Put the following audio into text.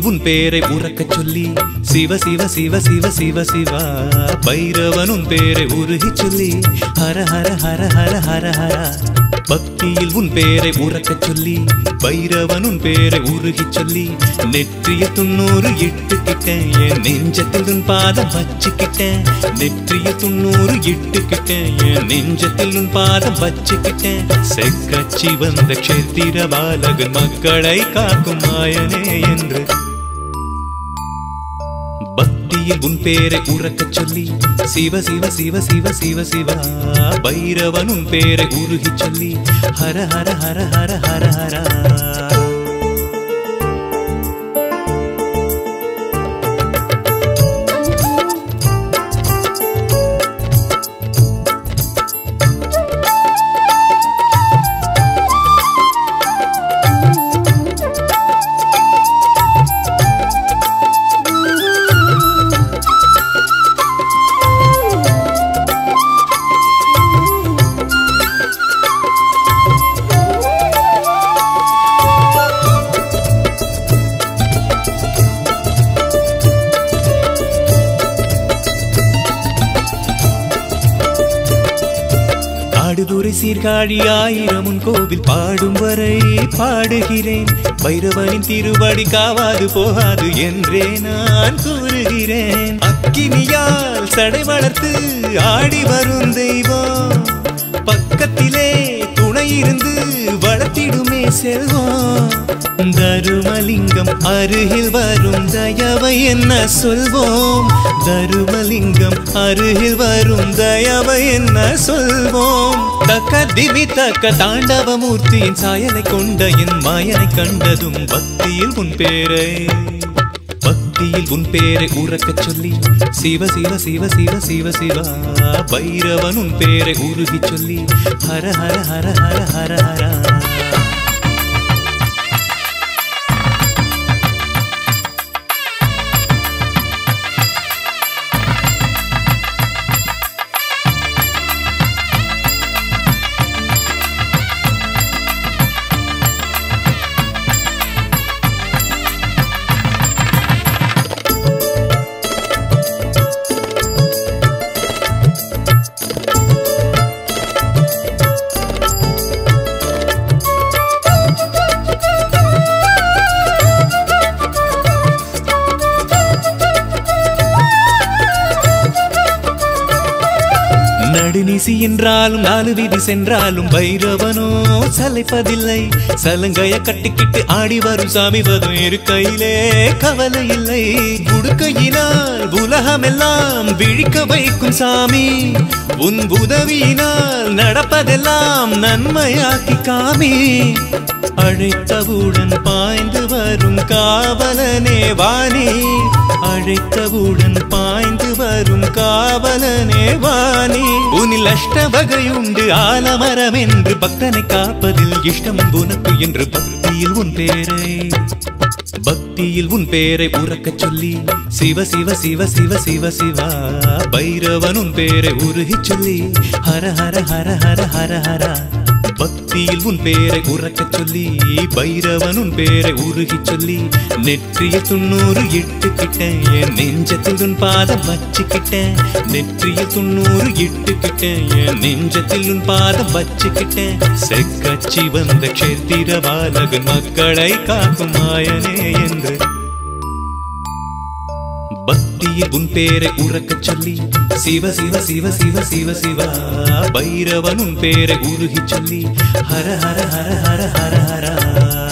உன் பேரை உறக்கச் சொல்லி சிவ சிவ சிவ சிவ சிவ சிவா பைரவன் உன் பேரை உருகிச் சொல்லி ஹர ஹர ஹர ஹர ஹர ஹர பக்தியில் உன் பேரை உறக்கச் சொல்லி பைரவன் உன் பேரை உருகிச் சொல்லி நெற்றிய துண்ணூறு இட்டுக்கிட்டேன் என் நெஞ்சத்தில் உன் பாதம் வச்சுக்கிட்டேன் நெற்றிய துண்ணூறு இட்டுக்கிட்டேன் என் நெஞ்சத்தில் உன் பாதம் வச்சுக்கிட்டேன் செக்கச்சி வந்த க்ஷேத்திர பாலகன் மக்களை காக்கும் மாயனே என்று பக்தியில் உன் பேரை உறக்கச் சொல்லி சிவ சிவ சிவ சிவ சிவ சிவா பைரவன் உன் பேரை உருகிச் சொல்லி ஹர ஹர ஹர ஹர ஹர ஹர ஆடுதுறை சீர்காழி ஆயிரம் உன் கோவில் பாடும் வரை பாடுகிறேன் பைரவனின் திருவடி காவாது போகாது என்றே நான் கூறுகிறேன் அக்கினியால் சடை வளர்த்து ஆடி வரும் தெய்வம் பக்கத்திலே துணை இருந்து வளர்த்திடுமே செல்வம் தருமலிங்கம் அருகில் வரும் தயவை என்ன சொல்வோம் தருமலிங்கம் அருகில் வரும் தயவை என்ன சொல்வோம் தக்க திமி தக்க தாண்டவமூர்த்தியின் சாயலை கொண்ட என் மாயனை கண்டதும் பக்தியில் உன் பேரை பக்தியில் உன் பேரை உறக்கச் சொல்லி சிவ சிவ சிவ சிவ சிவ சிவா பைரவன் உன் பேரை உருகிச் சொல்லி ஹர ஹர ஹர ஹர ஹர ஹர நடுநிசி என்றாலும் நாலு வீதி சென்றாலும் பைரவனோ சலைப்பதில்லை சலங்கைய கட்டிக்கிட்டு ஆடி வரும் சாமி வரும் இருக்கையிலே கவலை இல்லை குடுக்கையினால் உலகமெல்லாம் விழிக்க வைக்கும் சாமி உன் உதவியினால் நடப்பதெல்லாம் நன்மையாக்கி காமி அழைத்தவுடன் பாய்ந்து வரும் காவலனே வாணி அழைத்தவுடன் பாய்ந்து வரும் காவலனே வாணி உனில் அஷ்ட வகையுண்டு ஆலமரம் என்று பக்தனை காப்பதில் இஷ்டம் உனக்கு என்று பக்தியில் உன் பேரை பக்தியில் உன் பேரை உறக்கச் சொல்லி சிவ சிவ சிவ சிவ சிவ சிவா பைரவன் உன் பேரை உருகிச் சொல்லி ஹர ஹர ஹர ஹர ஹர ஹர பக்தியில் உன் பேரை உறக்கச் சொல்லி பைரவன் உன் பேரை உருகிச் சொல்லி நெற்றிய துண்ணூறு இட்டுக்கிட்டேன் என் நெஞ்சத்தில் உன் பாதம் வச்சுக்கிட்டேன் நெற்றிய துண்ணூறு இட்டுக்கிட்டேன் என் நெஞ்சத்தில் உன் பாதம் வச்சுக்கிட்டேன் செக்கச்சி வந்த க்ஷேத்திர பாலகன் மக்களை காக்கும் மாயனே என்று பக்தியில் உன் பேரை உறக்கச் சொல்லி சிவ சிவ சிவ சிவ சிவ சிவா பைரவன் உன் பேரை உருகிச் சொல்லி ஹர ஹர ஹர ஹர ஹர ஹர